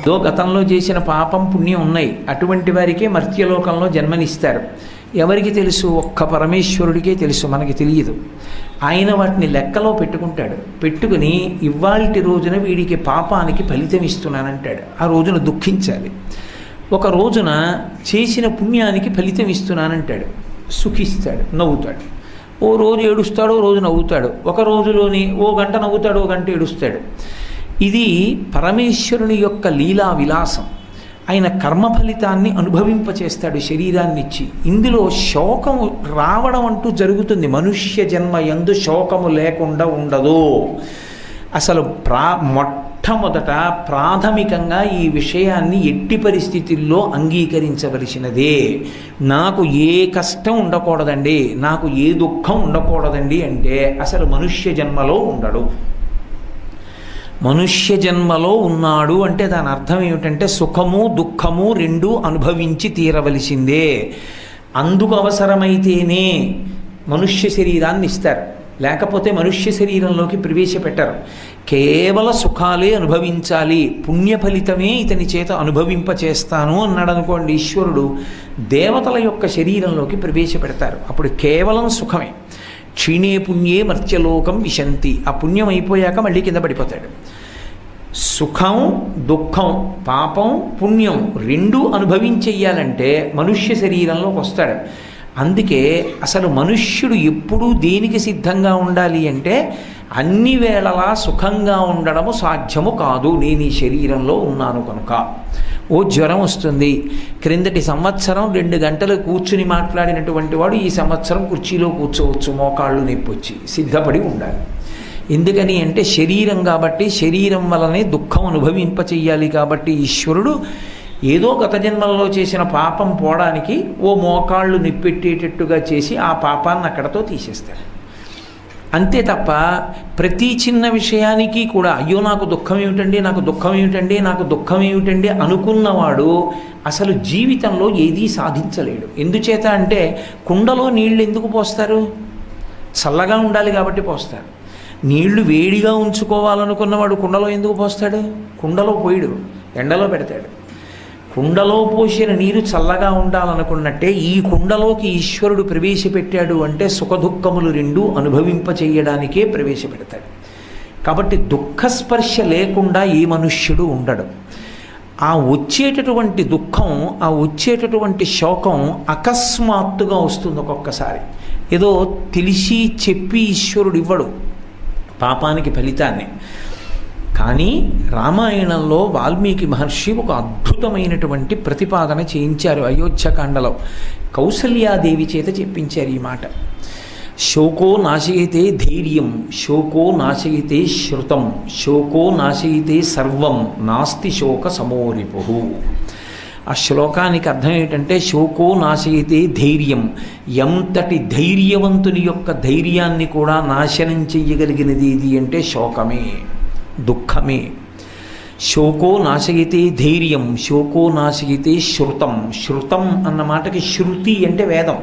ఏదో గతంలో చేసిన పాపం పుణ్యం ఉన్నాయి అటువంటి వారికే మర్త్యలోకంలో జన్మనిస్తారు ఎవరికి తెలుసు ఒక్క పరమేశ్వరుడికే తెలుసు మనకి తెలియదు ఆయన వాటిని లెక్కలో పెట్టుకుంటాడు పెట్టుకుని ఇవాల్టి రోజున వీడికి పాపానికి ఫలితం ఇస్తున్నానంటాడు ఆ రోజున దుఃఖించాలి ఒక రోజున చేసిన పుణ్యానికి ఫలితం ఇస్తున్నానంటాడు సుఖిస్తాడు నవ్వుతాడు ఓ రోజు ఏడుస్తాడు ఓ రోజు నవ్వుతాడు ఒక రోజులోని ఓ గంట నవ్వుతాడు ఓ గంట ఏడుస్తాడు ఇది పరమేశ్వరుని యొక్క లీలా విలాసం ఆయన కర్మ ఫలితాన్ని అనుభవింపచేస్తాడు శరీరాన్ని ఇచ్చి ఇందులో శోకము రావడం అంటూ జరుగుతుంది మనుష్య జన్మ ఎందు శోకము లేకుండా ఉండదు అసలు ప్రా మొట్టమొదట ప్రాథమికంగా ఈ విషయాన్ని ఎట్టి పరిస్థితుల్లో అంగీకరించవలసినదే నాకు ఏ కష్టం ఉండకూడదండి నాకు ఏ దుఃఖం ఉండకూడదండి అంటే అసలు మనుష్య జన్మలో ఉండడు మనుష్య జన్మలో ఉన్నాడు అంటే దాని అర్థం ఏమిటంటే సుఖము దుఃఖము రెండూ అనుభవించి తీరవలసిందే అందుకు అవసరమైతేనే మనుష్య శరీరాన్ని ఇస్తారు లేకపోతే మనుష్య శరీరంలోకి ప్రవేశపెట్టరు కేవల సుఖాలే అనుభవించాలి పుణ్య ఫలితమే ఇతని చేత అనుభవింప చేస్తాను అన్నాడు అనుకోండి ఈశ్వరుడు దేవతల యొక్క శరీరంలోకి ప్రవేశపెడతారు అప్పుడు కేవలం సుఖమే క్షీణే పుణ్యే మర్త్యలోకం విశంతి ఆ పుణ్యం అయిపోయాక మళ్ళీ కింద పడిపోతాడు సుఖం దుఃఖం పాపం పుణ్యం రెండూ అనుభవించెయ్యాలంటే మనుష్య శరీరంలోకి వస్తాడు అందుకే అసలు మనుష్యుడు ఎప్పుడూ దేనికి సిద్ధంగా ఉండాలి అంటే అన్ని వేళలా సుఖంగా ఉండడము సాధ్యము కాదు నేను ఈ శరీరంలో ఉన్నాను కనుక ఓ జ్వరం వస్తుంది క్రిందటి సంవత్సరం రెండు గంటలు కూర్చుని మాట్లాడినటువంటి వాడు ఈ సంవత్సరం కుర్చీలో కూర్చోవచ్చు మోకాళ్ళు నొప్పి వచ్చి సిద్ధపడి ఉండాలి ఎందుకని అంటే శరీరం కాబట్టి శరీరం వలనే దుఃఖం అనుభవింప చెయ్యాలి కాబట్టి ఈశ్వరుడు ఏదో గత జన్మల్లో చేసిన పాపం పోవడానికి ఓ మోకాళ్ళు నిప్పెట్టేటట్టుగా చేసి ఆ పాపాన్ని అక్కడతో తీసేస్తాడు అంతే తప్ప ప్రతి చిన్న విషయానికి కూడా అయ్యో నాకు దుఃఖం ఏమిటండి నాకు దుఃఖం ఏమిటండి నాకు దుఃఖం ఏమిటండి అనుకున్నవాడు అసలు జీవితంలో ఏదీ సాధించలేడు ఎందుచేత అంటే కుండలో నీళ్ళు ఎందుకు పోస్తారు చల్లగా ఉండాలి కాబట్టి పోస్తారు నీళ్లు వేడిగా ఉంచుకోవాలనుకున్నవాడు కుండలో ఎందుకు పోస్తాడు కుండలో పోయిడు ఎండలో పెడతాడు కుండలో పోసిన నీరు చల్లగా ఉండాలనుకున్నట్టే ఈ కుండలోకి ఈశ్వరుడు ప్రవేశపెట్టాడు అంటే సుఖదుఖములు రెండు అనుభవింప చేయడానికే ప్రవేశపెడతాడు కాబట్టి దుఃఖస్పర్శ లేకుండా ఏ మనుష్యుడు ఉండడు ఆ వచ్చేటటువంటి దుఃఖం ఆ వచ్చేటటువంటి శోకం అకస్మాత్తుగా వస్తుంది ఒక్కొక్కసారి ఏదో తెలిసి చెప్పి ఈశ్వరుడు ఇవ్వడు పాపానికి ఫలితాన్ని కానీ రామాయణంలో వాల్మీకి మహర్షి ఒక అద్భుతమైనటువంటి ప్రతిపాదన చేయించారు అయోధ్యకాండలో కౌసల్యాదేవి చేత చెప్పించారు ఈ మాట శోకో నాశయితే ధైర్యం శోకో నాశయితే శృతం శోకో నాశయితే సర్వం నాస్తి శోక సమోరిపు ఆ శ్లోకానికి అర్థం ఏంటంటే శోకో నాశయితే ధైర్యం ఎంతటి ధైర్యవంతుని యొక్క ధైర్యాన్ని కూడా నాశనం చెయ్యగలిగినది ఇది అంటే శోకమే దుఃఖమే శోకో నాశయితే ధైర్యం శోకో నాశయితే శృతం శృతం అన్న మాటకి శృతి అంటే వేదం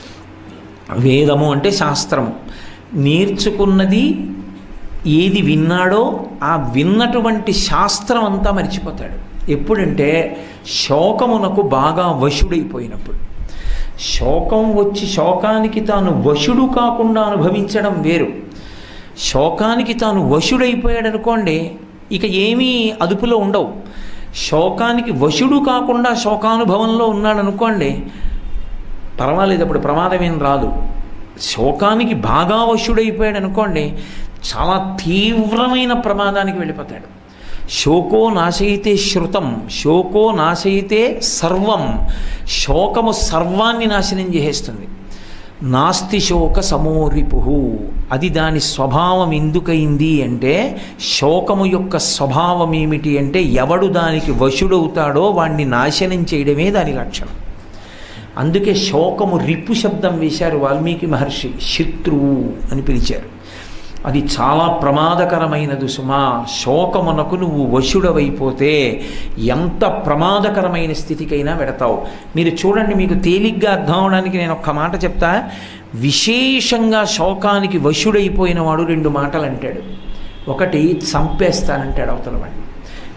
వేదము అంటే శాస్త్రము నేర్చుకున్నది ఏది విన్నాడో ఆ విన్నటువంటి శాస్త్రం అంతా మర్చిపోతాడు ఎప్పుడంటే శోకమునకు బాగా వశుడైపోయినప్పుడు శోకం వచ్చి శోకానికి తాను వశుడు కాకుండా అనుభవించడం వేరు శోకానికి తాను వశుడైపోయాడు అనుకోండి ఇక ఏమీ అదుపులో ఉండవు శోకానికి వశుడు కాకుండా శోకానుభవంలో ఉన్నాడు అనుకోండి పర్వాలేదు అప్పుడు ప్రమాదం ఏం రాదు శోకానికి బాగా వశుడైపోయాడు అనుకోండి చాలా తీవ్రమైన ప్రమాదానికి వెళ్ళిపోతాడు శోకో నాశయితే శృతం శోకో నాశయితే సర్వం శోకము సర్వాన్ని నాశనం చేసేస్తుంది నాస్తి శోక సమోరిపు అది దాని స్వభావం ఎందుకయింది అంటే శోకము యొక్క స్వభావం ఏమిటి అంటే ఎవడు దానికి వశుడవుతాడో వాణ్ణి నాశనం చేయడమే దాని లక్షణం అందుకే శోకము రిపు శబ్దం వేశారు వాల్మీకి మహర్షి శత్రువు అని పిలిచారు అది చాలా ప్రమాదకరమైనది సుమా శోకమునకు నువ్వు వశుడవైపోతే ఎంత ప్రమాదకరమైన స్థితికైనా వెడతావు మీరు చూడండి మీకు తేలిగ్గా అర్థం అవడానికి నేను ఒక్క మాట చెప్తా విశేషంగా శోకానికి వశుడైపోయిన వాడు రెండు మాటలు అంటాడు ఒకటి చంపేస్తానంటాడు అవతల వాడిని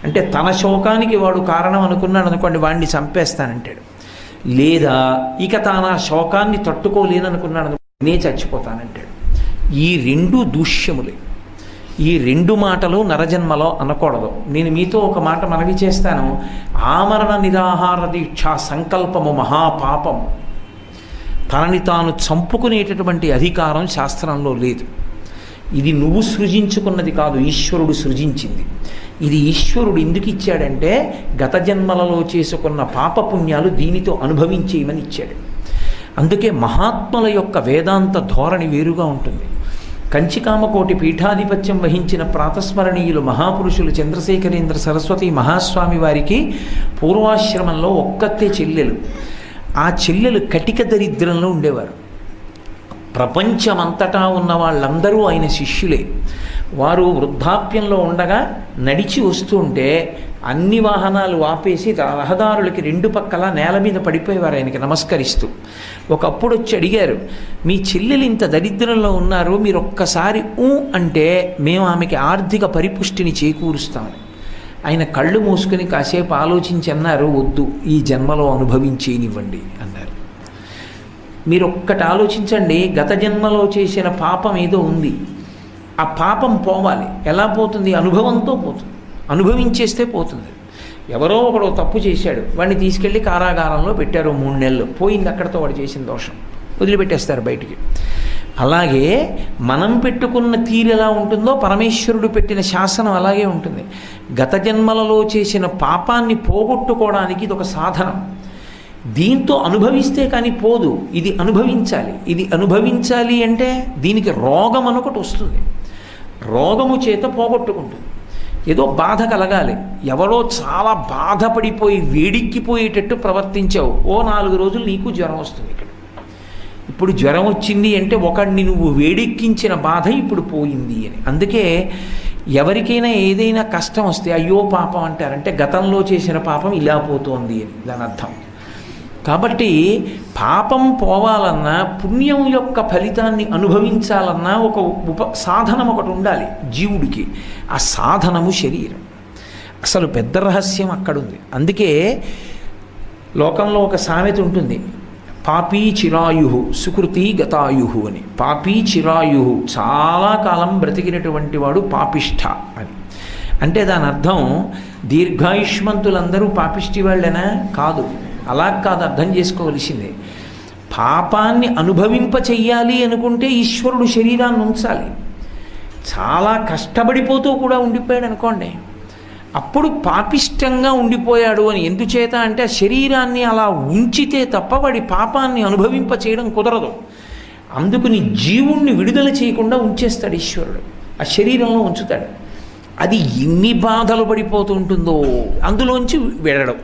అంటే తన శోకానికి వాడు కారణం అనుకున్నాడు అనుకోండి వాడిని చంపేస్తానంటాడు లేదా ఇక తాను ఆ శోకాన్ని తట్టుకోలేననుకున్నాడు అనుకోండి నేనే చచ్చిపోతానంటాడు ఈ రెండు దూష్యములే ఈ రెండు మాటలు నరజన్మలో అనకూడదు నేను మీతో ఒక మాట మనవి చేస్తాను ఆమరణ నిరాహార దీక్ష సంకల్పము మహాపాపము తనని తాను చంపుకునేటటువంటి అధికారం శాస్త్రంలో లేదు ఇది నువ్వు సృజించుకున్నది కాదు ఈశ్వరుడు సృజించింది ఇది ఈశ్వరుడు ఎందుకు ఇచ్చాడంటే గత జన్మలలో చేసుకున్న పాపపుణ్యాలు దీనితో అనుభవించేయమని ఇచ్చాడు అందుకే మహాత్ముల యొక్క వేదాంత ధోరణి వేరుగా ఉంటుంది కంచికామకోటి పీఠాధిపత్యం వహించిన ప్రాతస్మరణీయులు మహాపురుషులు చంద్రశేఖరేంద్ర సరస్వతి మహాస్వామి వారికి పూర్వాశ్రమంలో ఒక్కతే చెల్లెలు ఆ చెల్లెలు కటిక దరిద్రంలో ఉండేవారు ప్రపంచమంతటా ఉన్న వాళ్ళందరూ ఆయన శిష్యులే వారు వృద్ధాప్యంలో ఉండగా నడిచి వస్తూ ఉంటే అన్ని వాహనాలు ఆపేసి రహదారులకి రెండు పక్కల నేల మీద పడిపోయేవారు ఆయనకి నమస్కరిస్తూ ఒకప్పుడు వచ్చి అడిగారు మీ చెల్లెలు ఇంత దరిద్రంలో ఉన్నారు మీరు ఒక్కసారి ఊ అంటే మేము ఆమెకి ఆర్థిక పరిపుష్టిని చేకూరుస్తామని ఆయన కళ్ళు మూసుకుని కాసేపు ఆలోచించి అన్నారు వద్దు ఈ జన్మలో అనుభవించేనివ్వండి అన్నారు మీరు ఒక్కటి ఆలోచించండి గత జన్మలో చేసిన పాపం ఏదో ఉంది ఆ పాపం పోవాలి ఎలా పోతుంది అనుభవంతో పోతుంది అనుభవించేస్తే పోతుంది ఎవరో ఒకడు తప్పు చేశాడు వాడిని తీసుకెళ్ళి కారాగారంలో పెట్టారు మూడు నెలలు పోయింది అక్కడతో వాడు చేసిన దోషం వదిలిపెట్టేస్తారు బయటికి అలాగే మనం పెట్టుకున్న తీరు ఎలా ఉంటుందో పరమేశ్వరుడు పెట్టిన శాసనం అలాగే ఉంటుంది గత జన్మలలో చేసిన పాపాన్ని పోగొట్టుకోవడానికి ఇది ఒక సాధనం దీంతో అనుభవిస్తే కానీ పోదు ఇది అనుభవించాలి ఇది అనుభవించాలి అంటే దీనికి రోగం అనొకటి వస్తుంది రోగము చేత పోగొట్టుకుంటుంది ఏదో బాధ కలగాలి ఎవరో చాలా బాధపడిపోయి వేడిక్కిపోయేటట్టు ప్రవర్తించావు ఓ నాలుగు రోజులు నీకు జ్వరం వస్తుంది ఇక్కడ ఇప్పుడు జ్వరం వచ్చింది అంటే ఒకడిని నువ్వు వేడెక్కించిన బాధ ఇప్పుడు పోయింది అని అందుకే ఎవరికైనా ఏదైనా కష్టం వస్తే అయ్యో పాపం అంటారంటే గతంలో చేసిన పాపం ఇలా పోతోంది అని దాని అర్థం కాబట్టి పాపం పోవాలన్నా పుణ్యం యొక్క ఫలితాన్ని అనుభవించాలన్నా ఒక ఉప సాధనం ఒకటి ఉండాలి జీవుడికి ఆ సాధనము శరీరం అసలు పెద్ద రహస్యం అక్కడుంది అందుకే లోకంలో ఒక సామెత ఉంటుంది పాపీ చిరాయు సుకృతి గతాయు అని పాపీ చిరాయు చాలా కాలం బ్రతికినటువంటి వాడు పాపిష్ఠ అని అంటే దాని అర్థం దీర్ఘాయుష్మంతులందరూ పాపిష్టి వాళ్ళేనా కాదు అలా కాదు అర్థం చేసుకోవలసిందే పాపాన్ని అనుభవింప చెయ్యాలి అనుకుంటే ఈశ్వరుడు శరీరాన్ని ఉంచాలి చాలా కష్టపడిపోతూ కూడా ఉండిపోయాడు అనుకోండి అప్పుడు పాపిష్టంగా ఉండిపోయాడు అని ఎందుచేత అంటే ఆ శరీరాన్ని అలా ఉంచితే తప్ప వాడి పాపాన్ని అనుభవింప చేయడం కుదరదు అందుకుని జీవుణ్ణి విడుదల చేయకుండా ఉంచేస్తాడు ఈశ్వరుడు ఆ శరీరంలో ఉంచుతాడు అది ఎన్ని బాధలు పడిపోతూ ఉంటుందో అందులోంచి విడడం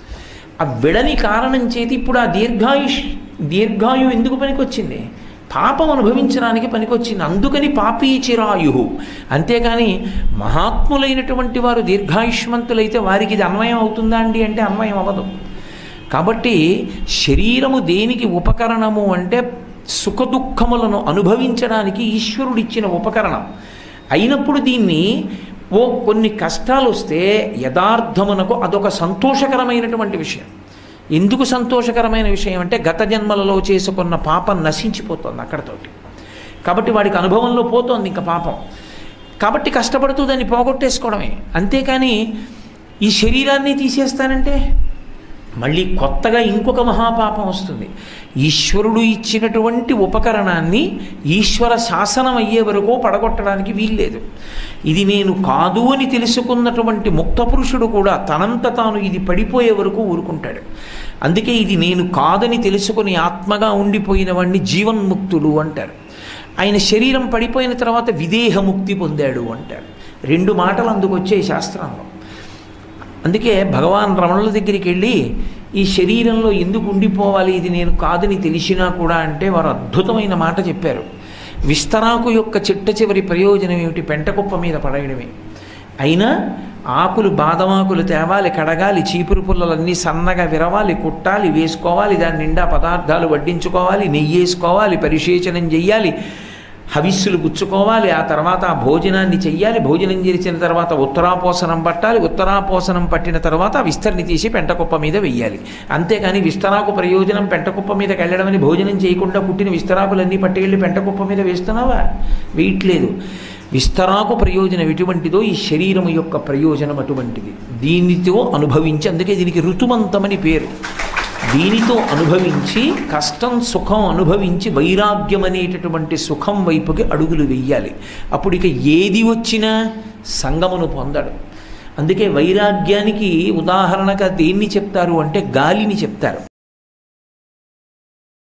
ఆ విడని కారణం చేతి ఇప్పుడు ఆ దీర్ఘాయుష్ దీర్ఘాయు ఎందుకు పనికొచ్చింది పాపం అనుభవించడానికి పనికొచ్చింది అందుకని పాపీ చిరాయు అంతేకాని మహాత్ములైనటువంటి వారు దీర్ఘాయుష్మంతులైతే వారికి ఇది అన్వయం అవుతుందా అండి అంటే అన్వయం అవ్వదు కాబట్టి శరీరము దేనికి ఉపకరణము అంటే సుఖదుఖములను అనుభవించడానికి ఈశ్వరుడిచ్చిన ఉపకరణం అయినప్పుడు దీన్ని ఓ కొన్ని కష్టాలు వస్తే యథార్థమునకు అదొక సంతోషకరమైనటువంటి విషయం ఎందుకు సంతోషకరమైన విషయం అంటే గత జన్మలలో చేసుకున్న పాపం నశించిపోతుంది అక్కడతోటి కాబట్టి వాడికి అనుభవంలో పోతోంది ఇంకా పాపం కాబట్టి కష్టపడుతూ దాన్ని పోగొట్టేసుకోవడమే అంతేకాని ఈ శరీరాన్ని తీసేస్తానంటే మళ్ళీ కొత్తగా ఇంకొక మహాపాపం వస్తుంది ఈశ్వరుడు ఇచ్చినటువంటి ఉపకరణాన్ని ఈశ్వర శాసనం అయ్యే వరకు పడగొట్టడానికి వీల్లేదు ఇది నేను కాదు అని తెలుసుకున్నటువంటి ముక్త పురుషుడు కూడా తనంత తాను ఇది పడిపోయే వరకు ఊరుకుంటాడు అందుకే ఇది నేను కాదని తెలుసుకుని ఆత్మగా ఉండిపోయిన వాడిని జీవన్ముక్తుడు అంటారు ఆయన శరీరం పడిపోయిన తర్వాత విదేహముక్తి పొందాడు అంటారు రెండు మాటలు అందుకు వచ్చాయి శాస్త్రంలో అందుకే భగవాన్ రమణుల దగ్గరికి వెళ్ళి ఈ శరీరంలో ఎందుకు ఉండిపోవాలి ఇది నేను కాదని తెలిసినా కూడా అంటే వారు అద్భుతమైన మాట చెప్పారు విస్తరాకు యొక్క చిట్ట చివరి ప్రయోజనం ఏమిటి పెంటకుప్ప మీద పడేయడమే అయినా ఆకులు బాదమాకులు తేవాలి కడగాలి చీపురు పుల్లలన్నీ సన్నగా విరవాలి కుట్టాలి వేసుకోవాలి దాని నిండా పదార్థాలు వడ్డించుకోవాలి నెయ్యి వేసుకోవాలి పరిశేచనం చెయ్యాలి హవిస్సులు పుచ్చుకోవాలి ఆ తర్వాత ఆ భోజనాన్ని చెయ్యాలి భోజనం చేసిన తర్వాత ఉత్తరాపోసనం పట్టాలి ఉత్తరాపోసనం పట్టిన తర్వాత ఆ విస్తరిని తీసి పెంటకుప్ప మీద వెయ్యాలి అంతేకాని విస్తరాకు ప్రయోజనం పెంటకుప్ప మీదకి వెళ్ళడం అని భోజనం చేయకుండా పుట్టిన విస్తరాకులన్నీ పట్టుకెళ్ళి పెంటకుప్ప మీద వేస్తున్నావా వేయట్లేదు విస్తరాకు ప్రయోజనం ఎటువంటిదో ఈ శరీరం యొక్క ప్రయోజనం అటువంటిది దీనితో అనుభవించి అందుకే దీనికి ఋతుమంతమని పేరు దీనితో అనుభవించి కష్టం సుఖం అనుభవించి వైరాగ్యం అనేటటువంటి సుఖం వైపుకి అడుగులు వెయ్యాలి అప్పుడు ఇక ఏది వచ్చినా సంగమును పొందడు అందుకే వైరాగ్యానికి ఉదాహరణగా దేన్ని చెప్తారు అంటే గాలిని చెప్తారు